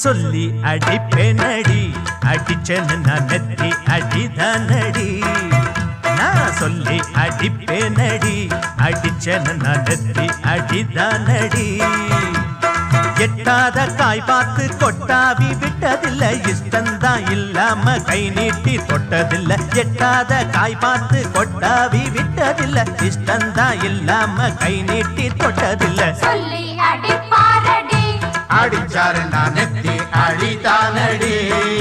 சொல்லி அடிப்பேனடி அடிச்சேன்னு நான் நெத்தி அடிதானடி நான் சொல்லி அடிப்பேனடி அடிச்சேன்னு நான் நெத்தி அடிதானடி எட்டாத காய் பார்த்து கொட்டாவி விட்டதில்லை இஷ்டந்தான் இல்லாம கை நீட்டி தொட்டதில்லை எட்டாத காய் பார்த்து கொட்டாவி விட்டதில்லை இஷ்டந்தான் இல்லாம கை நீட்டி தொட்டதில்லை சொல்லி அடிப்பாரடி அடிச்சாரு நான் நெத்தி அடிதானடி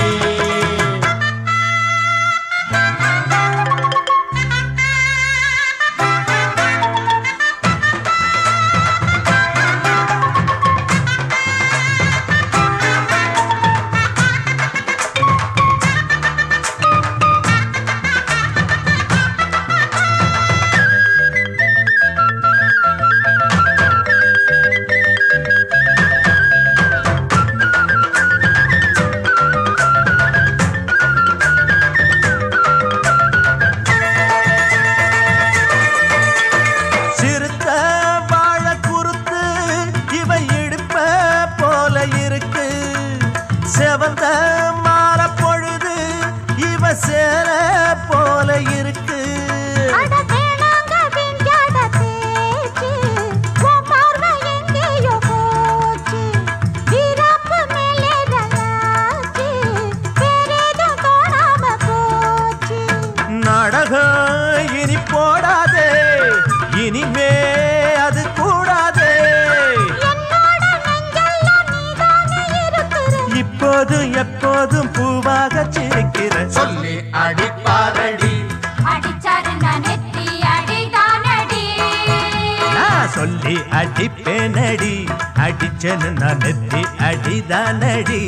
சிறுத்த வாழ குறுத்து இவ இடுப்ப போல இருக்கு செவந்த மாற பொழுது இவ சேர போல இருக்கு அட வேணாங்க விஞ்ஞான பேச்சு உன் பார்வை எங்கேயோ போச்சு வீராப்பு மேலே நல்லாச்சு வேறேதோ தோணாம போச்சு நாடகம் இனி போடாதே இனிமே அது கூடாதே என்னோட நெஞ்செல்லாம் நீதானே இருக்கிற இப்போதும் எப்போதும் பூவாக சிரிக்கிற சொல்லி அடிப்பாரடி அடிச்சாரு நான் நெத்தி அடிதானடி நான் சொல்லி அடிப்பேனடி அடிச்சேன்னு நான் நெத்தி அடிதானடி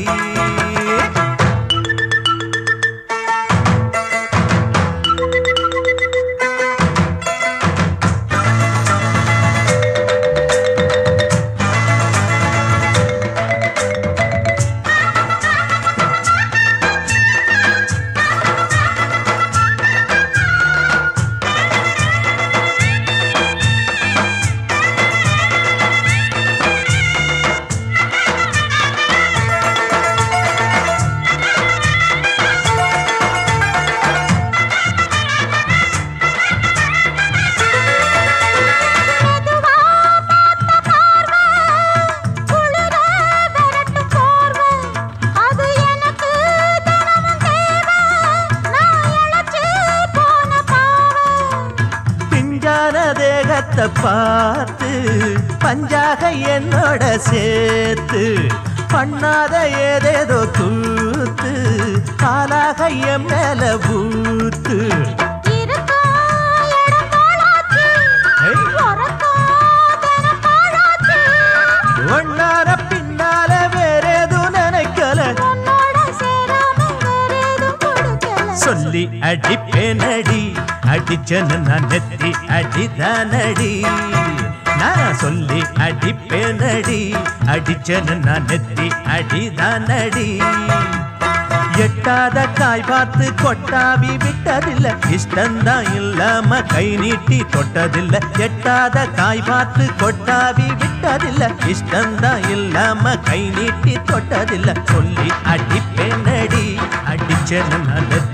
மெதுவா பார்த்த பார்வை, குளிர விரட்டு போர்வை. அது எனக்கு தினமும் தேவை. நான் இளைச்சு போன பாவை. பிஞ்சான தேகத்தை பார்த்து பஞ்சாக என்னோட சேர்த்து பண்ணாத ஏதேதோ கூத்து பாலாக என் மேல பூத்து இருக்கும் இடம் போலாச்சு. ஏய். உறக்கம் தினம் பாழாச்சு. ஒன்னார பின்னால வேறேதும் நினைக்கல உன்னோட சேராம வேறேதும் கொடுக்கல. சொல்லி அடிப்பேனடி அடிச்சன்னு நான் நெத்தி அடிதானடி நான் சொல்லி அடிப்பேனடி அடிச்சன்னு நான் நெத்தி அடிதானடி எட்டாத காய் பார்த்து கொட்டாவி விட்டதில்லை இஷ்டந்தான் இல்லாம கை நீட்டி தொட்டதில்லை எட்டாத காய் பார்த்து கொட்டாவி விட்டதில்லை இஷ்டந்தான் இல்லாம கை நீட்டி தொட்டதில்லை சொல்லி அடிப்பேனடி அடிச்சேன்னு நான் நெத்தி